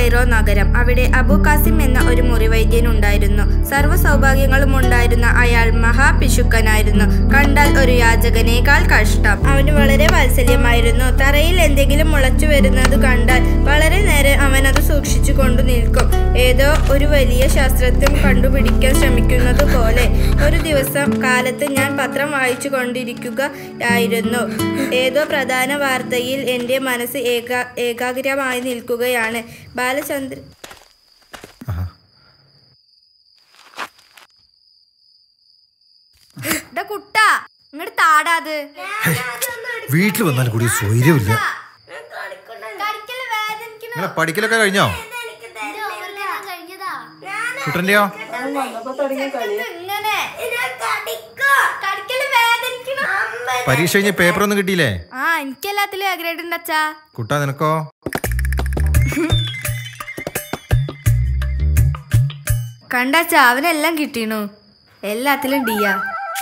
Cairo നഗരം അവിടെ അബു കാസിം എന്ന ഒരു മുറിവൈദ്യൻ ഉണ്ടായിരുന്നു സർവ്വ സൗഭാഗ്യങ്ങളും ഉണ്ടായിരുന്ന അയാൾ മഹാപിശുക്കനായിരുന്നു കണ്ടാൽ ഒരു യാചകനേക്കാൾ കഷ്ടം അവന് വളരെ വാത്സല്യമായിരുന്നു തറയിൽ എന്തെങ്കിലും മുളച്ചു വരുന്നത് കണ്ടാൽ വളരെ നേരം അവൻ അത് സൂക്ഷിച്ചു കൊണ്ടു നിൽക്കും ഏതോ ഒരു വലിയ ശാസ്ത്രജ്ഞൻ കണ്ടുപിടിക്കാൻ ശ്രമിക്കുന്നത് പോലെ ഒരു ദിവസം കാലത്ത് ഞാൻ പത്രം വായിച്ചു കൊണ്ടിരിക്കുകയായിരുന്നു ഏതോ പ്രധാന വാർത്തയിൽ എൻ്റെ മനസ്സ് ഏകാ ഏകാഗ്രമായി നിൽക്കുകയാണ് ബാലചന്ദ്ര കുട്ടാ ഇങ്ങോട്ട് താടാത് വീട്ടിൽ വന്നാൽ കൂടി സ്വൈര്യമില്ല നിങ്ങളെ പഠിക്കലൊക്കെ കഴിഞ്ഞോ കുട്ടൻ്റെയോ ഇങ്ങനെ കടിക്കല് വേദനിക്കണം പരീക്ഷ കഴിഞ്ഞ് പേപ്പർ ഒന്നും കിട്ടിയില്ലേ ആ എനിക്കെല്ലാത്തിലും എ ഗ്രേഡ് ഉണ്ട് അച്ഛാ കുട്ടാ നിനക്കോ കണ്ടച്ചാ അവനെല്ലാം കിട്ടീണു എല്ലാത്തിലും ഡിയാ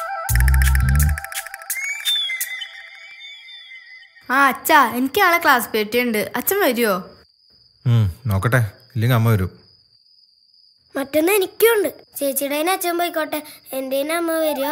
ആ അച്ഛാ എനിക്ക് ആളെ ക്ലാസ് പേറ്റിയുണ്ട് അച്ഛൻ വരുമോ ഉം, നോക്കട്ടെ ഇല്ലെങ്കിൽ അമ്മ വരും മറ്റൊന്ന് എനിക്കുണ്ട് ചേച്ചിയുടെ അച്ഛൻ പോയിക്കോട്ടെ എൻ്റെ അമ്മ വരുമോ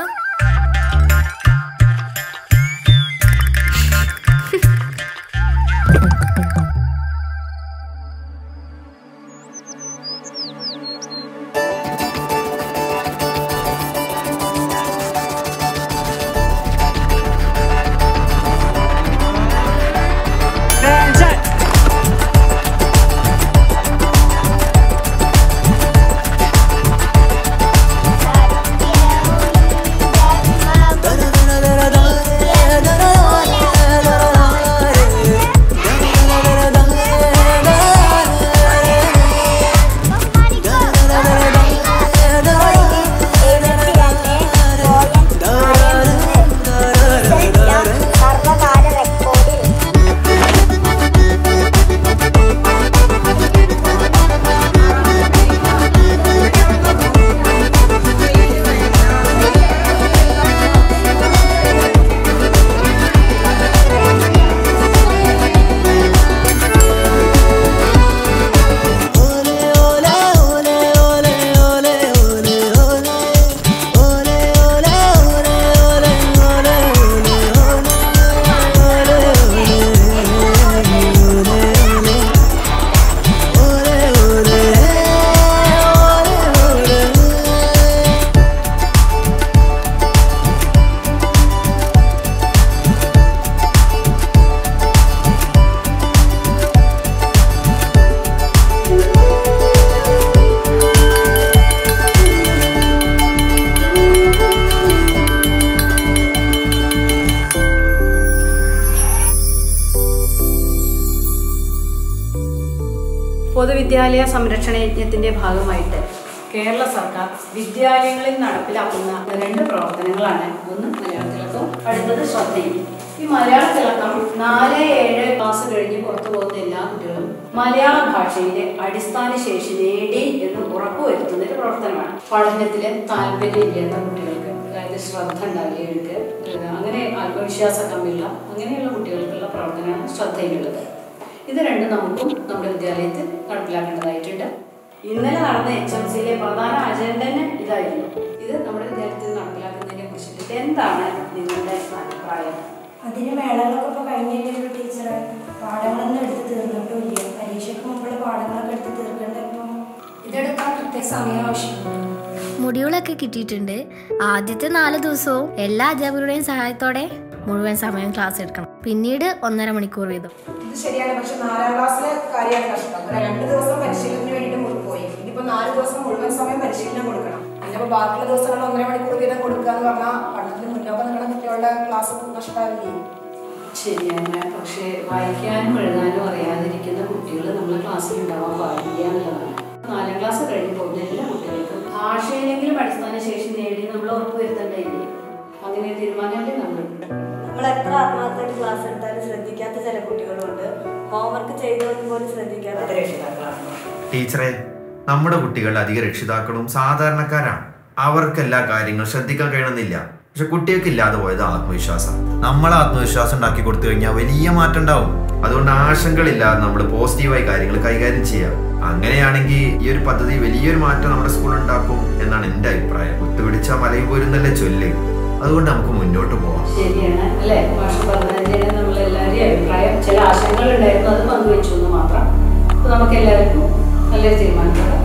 പൊതുവിദ്യാലയ സംരക്ഷണ യജ്ഞത്തിന്റെ ഭാഗമായിട്ട് കേരള സർക്കാർ വിദ്യാലയങ്ങളിൽ നടപ്പിലാക്കുന്ന രണ്ട് പ്രവർത്തനങ്ങളാണ് ഒന്ന് മലയാള തിളക്കം അടുത്തത് ശ്രദ്ധയും ഈ മലയാള തിളക്കം നാല് ഏഴ് ക്ലാസ് കഴിഞ്ഞ് പുറത്തു പോകുന്ന എല്ലാ കുട്ടികളും മലയാള ഭാഷയിലെ അടിസ്ഥാന ശേഷി നേടി എന്ന് ഉറപ്പുവരുത്തുന്ന ഒരു പ്രവർത്തനമാണ് പഠനത്തിൽ താല്പര്യമില്ലാത്ത കുട്ടികൾക്ക് അതായത് ശ്രദ്ധ ഉണ്ടാവില്ലവർക്ക് അങ്ങനെ ആത്മവിശ്വാസ കമ്മിയുള്ള അങ്ങനെയുള്ള കുട്ടികൾക്കുള്ള പ്രവർത്തനമാണ് ശ്രദ്ധയിലുള്ളത് ഇത് രണ്ടും നമുക്കും നമ്മുടെ വിദ്യാലയത്തിൽ നടപ്പിലാക്കേണ്ടതായിട്ടുണ്ട് ഇന്നലെ നടന്ന എച്ച് എം സിയിലെ പ്രധാന അജണ്ട തന്നെ ഇതായിരുന്നു ഇത് നമ്മുടെ വിദ്യാലയത്തിൽ നടപ്പിലാക്കുന്നതിനെ കുറിച്ചിട്ട് എന്താണ് നിങ്ങളുടെ അഭിപ്രായം അതിന് മേളകളൊക്കെ ഇപ്പോൾ കഴിഞ്ഞില്ലല്ലോ ടീച്ചറെ പാഠങ്ങളൊന്നും എടുത്ത് തീർന്നിട്ടില്ല പരീക്ഷയ്ക്ക് മുമ്പുള്ള പാഠങ്ങളൊക്കെ എടുത്ത് തീർക്കേണ്ടപ്പോൾ ഇതെടുക്കാൻ പ്രത്യേക സമയം ആവശ്യമുണ്ട് മുടികളൊക്കെ കിട്ടിയിട്ടുണ്ട് ആദ്യത്തെ നാല് ദിവസവും എല്ലാ അധ്യാപകരുടെയും സഹായത്തോടെ മുഴുവൻ സമയം ക്ലാസ് എടുക്കണം പിന്നീട് ഒന്നര മണിക്കൂർ വീതം ഇത് ശരിയാണ് പക്ഷെ നാലാം ക്ലാസ്സിലെ കാര്യമാണ് കഷ്ടം ഒരു രണ്ട് ദിവസം പരിശീലനത്തിന് വേണ്ടിയിട്ട് മു- പോയി ഇതിപ്പോ നാല് ദിവസം മുഴുവൻ സമയം പരിശീലനം കൊടുക്കണം അതിനപ്പോ ബാക്കിയുള്ള ദിവസങ്ങൾ ഒന്നര മണിക്കൂർ വീതം കൊടുക്കുക എന്ന് പറഞ്ഞാൽ പഠനത്തിന് മുന്നോക്കം നിങ്ങളുടെ കുട്ടികളുടെ ക്ലാസ് നഷ്ടമാവില്ലേ ശരിയാണ് പക്ഷേ വായിക്കാനും എഴുതാനും അറിയാതിരിക്കുന്ന കുട്ടികൾ നമ്മുടെ ക്ലാസ്സിൽ ഉണ്ടാവാൻ പാടില്ല എന്നുള്ളതാണ് നാലാം ക്ലാസ് കഴിഞ്ഞ് പോകുന്ന എല്ലാ കുട്ടികൾക്കും ഭാഷയിലെങ്കിലും അടിസ്ഥാന ശേഷി നേടി നമ്മൾ ഉറപ്പുവരുത്തേണ്ടതില്ലേ അങ്ങനെ തീരുമാനമല്ലേ നമ്മൾ നമ്മൾ എത്ര ആത്മാർത്ഥമായിട്ട് ക്ലാസ് എടുത്താലും ശ്രദ്ധിക്കാത്ത ചില കുട്ടികളുണ്ട് ഹോംവർക്ക് ചെയ്തവരും പോലും ശ്രദ്ധിക്കാത്ത രക്ഷിതാക്കളാണ് ടീച്ചറെ നമ്മുടെ കുട്ടികൾ അധിക രക്ഷിതാക്കളും സാധാരണക്കാരാണ് അവർക്ക് എല്ലാ കാര്യങ്ങളും ശ്രദ്ധിക്കാൻ കഴിയണമെന്നില്ല പക്ഷെ കുട്ടികൾക്ക് ഇല്ലാതെ പോയത് ആത്മവിശ്വാസം നമ്മൾ ആത്മവിശ്വാസം ഉണ്ടാക്കി കൊടുത്തു കഴിഞ്ഞാൽ വലിയ മാറ്റം ഉണ്ടാവും അതുകൊണ്ട് ആശങ്കകളില്ലാതെ നമ്മൾ പോസിറ്റീവായി കാര്യങ്ങൾ കൈകാര്യം ചെയ്യാം അങ്ങനെയാണെങ്കിൽ ഈ ഒരു പദ്ധതി വലിയൊരു മാറ്റം നമ്മുടെ സ്കൂളിൽ ഉണ്ടാക്കും എന്നാണ് എൻ്റെ അഭിപ്രായം ഒത്തുപിടിച്ച മലയും പോരുന്നല്ലേ ചൊല്ല് അതുകൊണ്ട് നമുക്ക് മുന്നോട്ട് പോവാം ശരിയാണ് അല്ലേ മാഷ് പറഞ്ഞതിന് നമ്മൾ എല്ലാവരുടെയും അഭിപ്രായം ചില ആശങ്കകൾ ഉണ്ടായിരുന്നു അത് പങ്കുവെച്ചു എന്ന് മാത്രം അപ്പൊ നമുക്ക് എല്ലാവർക്കും നല്ലൊരു തീരുമാനം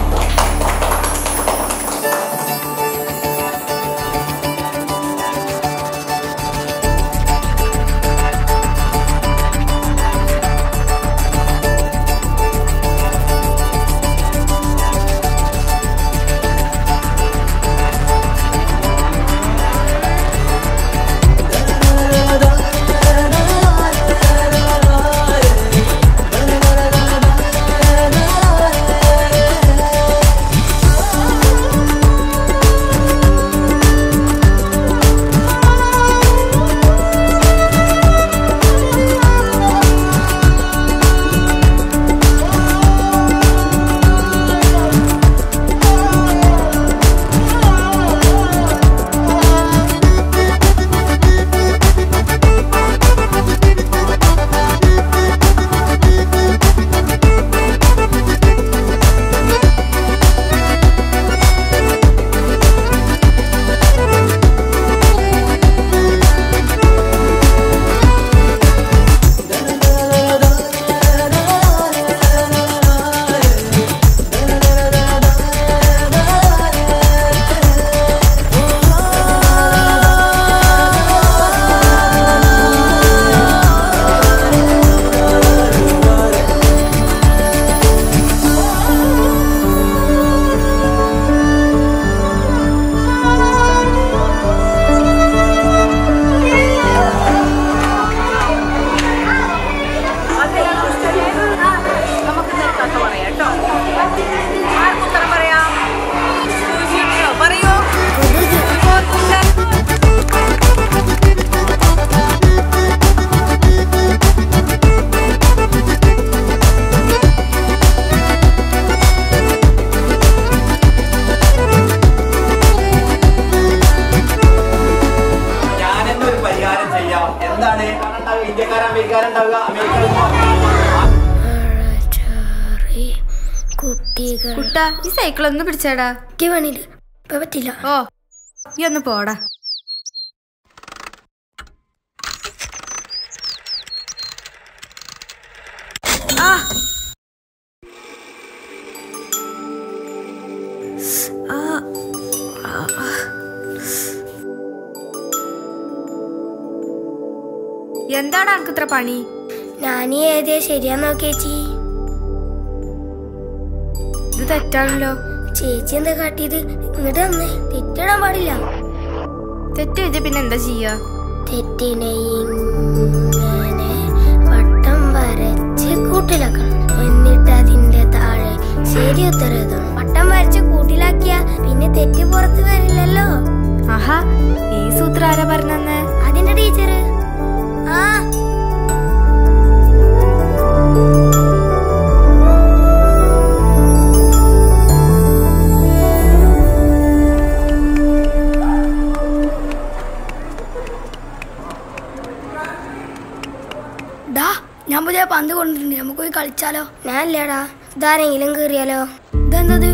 ഞാനെന്നൊരു പരിഹാരം ചെയ്യാം എന്താണ് ഇന്ത്യക്കാരൻ അമേരിക്കാരുണ്ടാവുക അമേരിക്ക കുട്ടികൾ കുട്ടാ ഈ സൈക്കിൾ ഒന്ന് പിടിച്ചാടാ എനിക്ക് വേണില്ല ഇപ്പൊ പറ്റില്ല ഓ ഈ ഒന്ന് പോടാ ആ ആ ആ. എന്താണ് അനക്ക് ഇത്ര പണി ഞാൻ ഏതേ ശരിയാ നോക്കിയേച്ചി ഇത് തെറ്റാണല്ലോ ചേച്ചി എന്താ കാട്ടിയത് ഇങ്ങോട്ട് വന്നേ തെറ്റിടാൻ പാടില്ല തെറ്റ് എഴുതി പിന്നെ എന്താ ചെയ്യാ തെറ്റിനെ ഇങ്ങനെ വട്ടം വരച്ച് കൂട്ടിലാക്കണം എന്നിട്ട് അതിന്റെ താഴെ ശരി ഉത്തരം എഴുതണം വട്ടം വരച്ച് കൂട്ടിലാക്കിയ പിന്നെ തെറ്റ് പുറത്ത് വരില്ലല്ലോ ആഹാ ഈ സൂത്രം ആരാ പറഞ്ഞെന്ന് അതിന്റെ ടീച്ചർ ആ ഡാ ഞാൻ പുതിയ പന്ത് കൊണ്ടിട്ടുണ്ട് നമുക്ക് പോയി കളിച്ചാലോ ഞാൻ ഇല്ലടാ ഇതാരെങ്കിലും കയറിയാലോ ഇതെന്തത്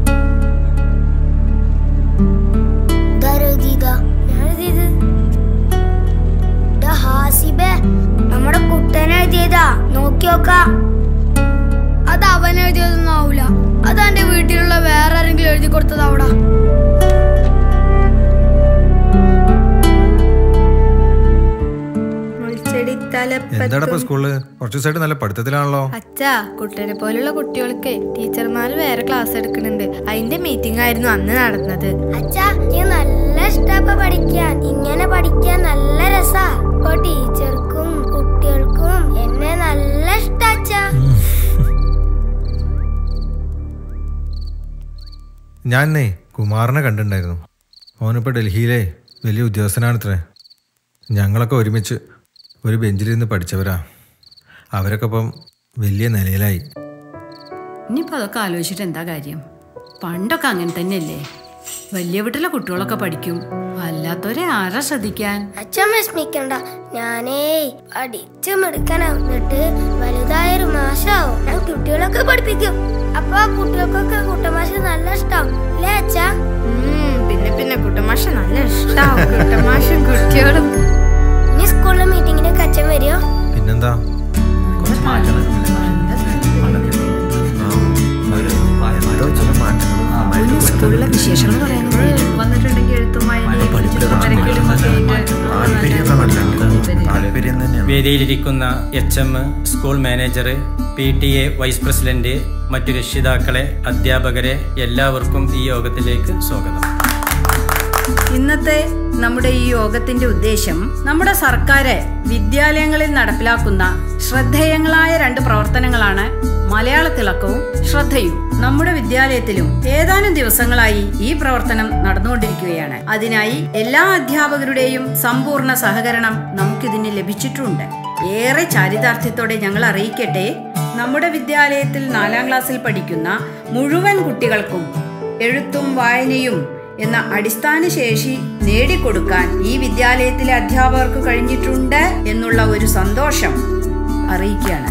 ഹാസിബേ നമ്മുടെ കുട്ടനെ എഴുതിയതാ നോക്കി നോക്കാം അത് അവൻ എഴുതിയതൊന്നും ആവൂല അത് എന്റെ വീട്ടിലുള്ള വേറെ ആരെങ്കിലും എഴുതി കൊടുത്തതാവടാ മുൾച്ചെടി എന്താടാ ഇപ്പൊ തലപ്പത്തും സ്കൂളില് കുറച്ച് ദിവസമായിട്ട് നല്ല പഠിത്തത്തിലാണല്ലോ അച്ഛാ കുട്ടനെ പോലുള്ള കുട്ടികൾക്ക് ടീച്ചർമാർ വേറെ ക്ലാസ് എടുക്കുന്നുണ്ട് അതിന്റെ മീറ്റിംഗ് ആയിരുന്നു അന്ന് നടന്നത് അച്ഛാ നീ നല്ല ഇഷ്ടപ്പ പഠിക്കാൻ ഇങ്ങനെ പഠിക്കാൻ നല്ല രസാ ഇപ്പൊ ടീച്ചർക്കും കുട്ടികൾക്കും എന്നെ നല്ല ഇഷ്ടാച്ചാ ഞാനേ കുമാറിനെ കണ്ടിട്ടുണ്ടായിരുന്നു അവനിപ്പോ ഡൽഹിയിലെ വലിയ ഉദ്യോഗസ്ഥനാണത്രേ ഞങ്ങളൊക്കെ ഒരുമിച്ച് ഒരു ബെഞ്ചിലിരുന്ന് പഠിച്ചവരാ അവരൊക്കെ ഇപ്പം വലിയ നിലയിലായി ഇനിയിപ്പോൾ അതൊക്കെ ആലോചിച്ചിട്ട് എന്താ കാര്യം പണ്ടൊക്കെ അങ്ങനെ തന്നെയല്ലേ വലിയ വീട്ടിലെ കുട്ടികളൊക്കെ പഠിക്കും അല്ലാത്തവരെ ആരാ ശ്രദ്ധിക്കാൻ അച്ഛൻ വിഷമിക്കണ്ട ഞാനേ പഠിച്ചു മിടുക്കനാ എന്നിട്ട് വലുതാ വലുതായൊരു മാഷാവും ഞാൻ കുട്ടികളൊക്കെ പഠിപ്പിക്കും അപ്പൊ ആ കുട്ടികൾക്കൊക്കെ കുട്ടമാഷ നല്ല ഇഷ്ടാവും അല്ലേ അച്ഛാ ഉം, പിന്നെ പിന്നെ കുട്ടമാഷ നല്ല ഇഷ്ടാവും കുട്ടമാഷും കുട്ടികളും ഇനി സ്കൂളിലെ മീറ്റിങ്ങിനൊക്കെ അച്ഛൻ വരുമോ പിന്നെന്താ കുറച്ച് മാറ്റങ്ങൾ എന്തോ ചില മാറ്റങ്ങൾ സ്കൂളിലെ വിശേഷങ്ങൾ പറയാനുള്ളത് വന്നിട്ടുണ്ടെങ്കിൽ എഴുത്തും താല്പര്യമൊക്കെ നല്ല താല്പര്യം തന്നെയാണ് വേദിയിലിരിക്കുന്ന H M school manager P T A vice president മറ്റു രക്ഷിതാക്കളെ അധ്യാപകരെ എല്ലാവർക്കും ഈ യോഗത്തിലേക്ക് സ്വാഗതം ഇന്നത്തെ നമ്മുടെ ഈ യോഗത്തിന്റെ ഉദ്ദേശം നമ്മുടെ സർക്കാര് വിദ്യാലയങ്ങളിൽ നടപ്പിലാക്കുന്ന ശ്രദ്ധേയങ്ങളായ രണ്ട് പ്രവർത്തനങ്ങളാണ് മലയാള തിളക്കവും ശ്രദ്ധയും നമ്മുടെ വിദ്യാലയത്തിലും ഏതാനും ദിവസങ്ങളായി ഈ പ്രവർത്തനം നടന്നുകൊണ്ടിരിക്കുകയാണ് അതിനായി എല്ലാ അധ്യാപകരുടെയും സമ്പൂർണ്ണ സഹകരണം നമുക്കിതിന് ലഭിച്ചിട്ടുണ്ട് ഏറെ ചാരിതാർത്ഥ്യത്തോടെ ഞങ്ങൾ അറിയിക്കട്ടെ നമ്മുടെ വിദ്യാലയത്തിൽ നാലാം ക്ലാസ്സിൽ പഠിക്കുന്ന മുഴുവൻ കുട്ടികൾക്കും എഴുത്തും വായനയും എന്ന അടിസ്ഥാന ശേഷി നേടിക്കൊടുക്കാൻ ഈ വിദ്യാലയത്തിലെ അധ്യാപകർക്ക് കഴിഞ്ഞിട്ടുണ്ട് എന്നുള്ള ഒരു സന്തോഷം അറിയിക്കുകയാണ്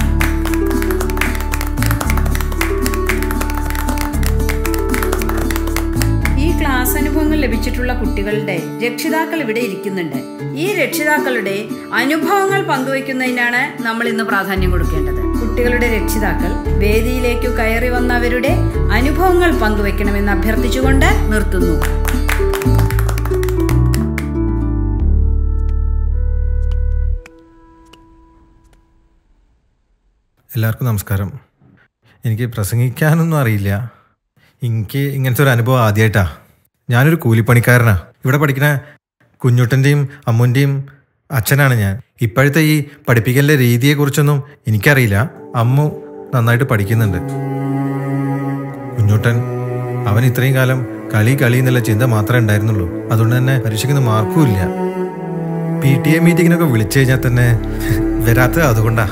ഈ ക്ലാസ് അനുഭവങ്ങൾ ലഭിച്ചിട്ടുള്ള കുട്ടികളുടെ രക്ഷിതാക്കൾ ഇവിടെ ഇരിക്കുന്നുണ്ട് ഈ രക്ഷിതാക്കളുടെ അനുഭവങ്ങൾ പങ്കുവയ്ക്കുന്നതിനാണ് നമ്മൾ ഇന്ന് പ്രാധാന്യം കൊടുക്കേണ്ടത് കുട്ടികളുടെ രക്ഷിതാക്കൾ വേദിയിലേക്ക് കയറി വന്നവരുടെ അനുഭവങ്ങൾ പങ്കുവെക്കണമെന്ന് അഭ്യർത്ഥിച്ചുകൊണ്ട് നിർത്തുന്നു എല്ലാവർക്കും നമസ്കാരം എനിക്ക് പ്രസംഗിക്കാനൊന്നും അറിയില്ല എനിക്ക് ഇങ്ങനത്തെ ഒരു അനുഭവം ആദ്യമായിട്ടാ ഞാനൊരു കൂലിപ്പണിക്കാരനാ ഇവിടെ പഠിക്കുന്ന കുഞ്ഞുട്ടൻ്റെയും അമ്മുൻ്റെയും അച്ഛനാണ് ഞാൻ ഇപ്പോഴത്തെ ഈ പഠിപ്പിക്കലിൻ്റെ രീതിയെക്കുറിച്ചൊന്നും എനിക്കറിയില്ല അമ്മു നന്നായിട്ട് പഠിക്കുന്നുണ്ട് കുഞ്ഞുട്ടൻ അവൻ ഇത്രയും കാലം കളി കളി എന്നുള്ള ചിന്ത മാത്രമേ ഉണ്ടായിരുന്നുള്ളൂ അതുകൊണ്ട് തന്നെ പരീക്ഷയ്ക്കൊന്നും മാർക്കും ഇല്ല പി ടി എ മീറ്റിങ്ങിനൊക്കെ വിളിച്ചു കഴിഞ്ഞാൽ തന്നെ വരാത്തത് അതുകൊണ്ടാ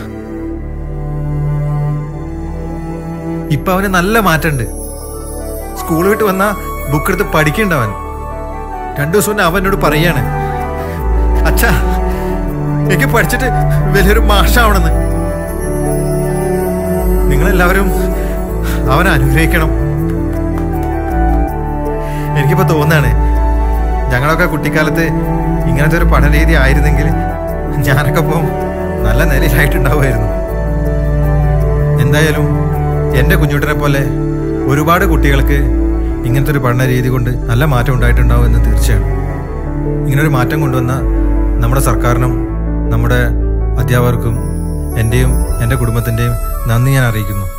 ഇപ്പൊ അവന് നല്ല മാറ്റമുണ്ട് സ്കൂൾ വിട്ട് വന്ന ബുക്ക് എടുത്ത് പഠിക്കണ്ട അവൻ രണ്ടു ദിവസം മുന്നേ അവൻ എന്നോട് പറയാണ് അച്ഛാ എനിക്ക് പഠിച്ചിട്ട് വലിയൊരു മാഷാവണമെന്ന് നിങ്ങളെല്ലാവരും അവനെ അനുഗ്രഹിക്കണം എനിക്കിപ്പോ തോന്നാണ് ഞങ്ങളൊക്കെ കുട്ടിക്കാലത്ത് ഇങ്ങനത്തെ ഒരു പഠനരീതി ആയിരുന്നെങ്കിൽ ഞാനൊക്കെ ഇപ്പം നല്ല നിലയിലായിട്ടുണ്ടാവുമായിരുന്നു എന്തായാലും എൻ്റെ കുഞ്ഞുട്ടനെ പോലെ ഒരുപാട് കുട്ടികൾക്ക് ഇങ്ങനത്തെ ഒരു പഠന രീതി കൊണ്ട് നല്ല മാറ്റം ഉണ്ടായിട്ടുണ്ടാവും എന്ന് തീർച്ചയാണ് ഇങ്ങനൊരു മാറ്റം കൊണ്ടുവന്ന നമ്മുടെ സർക്കാരിനും നമ്മുടെ അധ്യാപകർക്കും എൻ്റെയും എൻ്റെ കുടുംബത്തിൻ്റെയും നന്ദി ഞാൻ അറിയിക്കുന്നു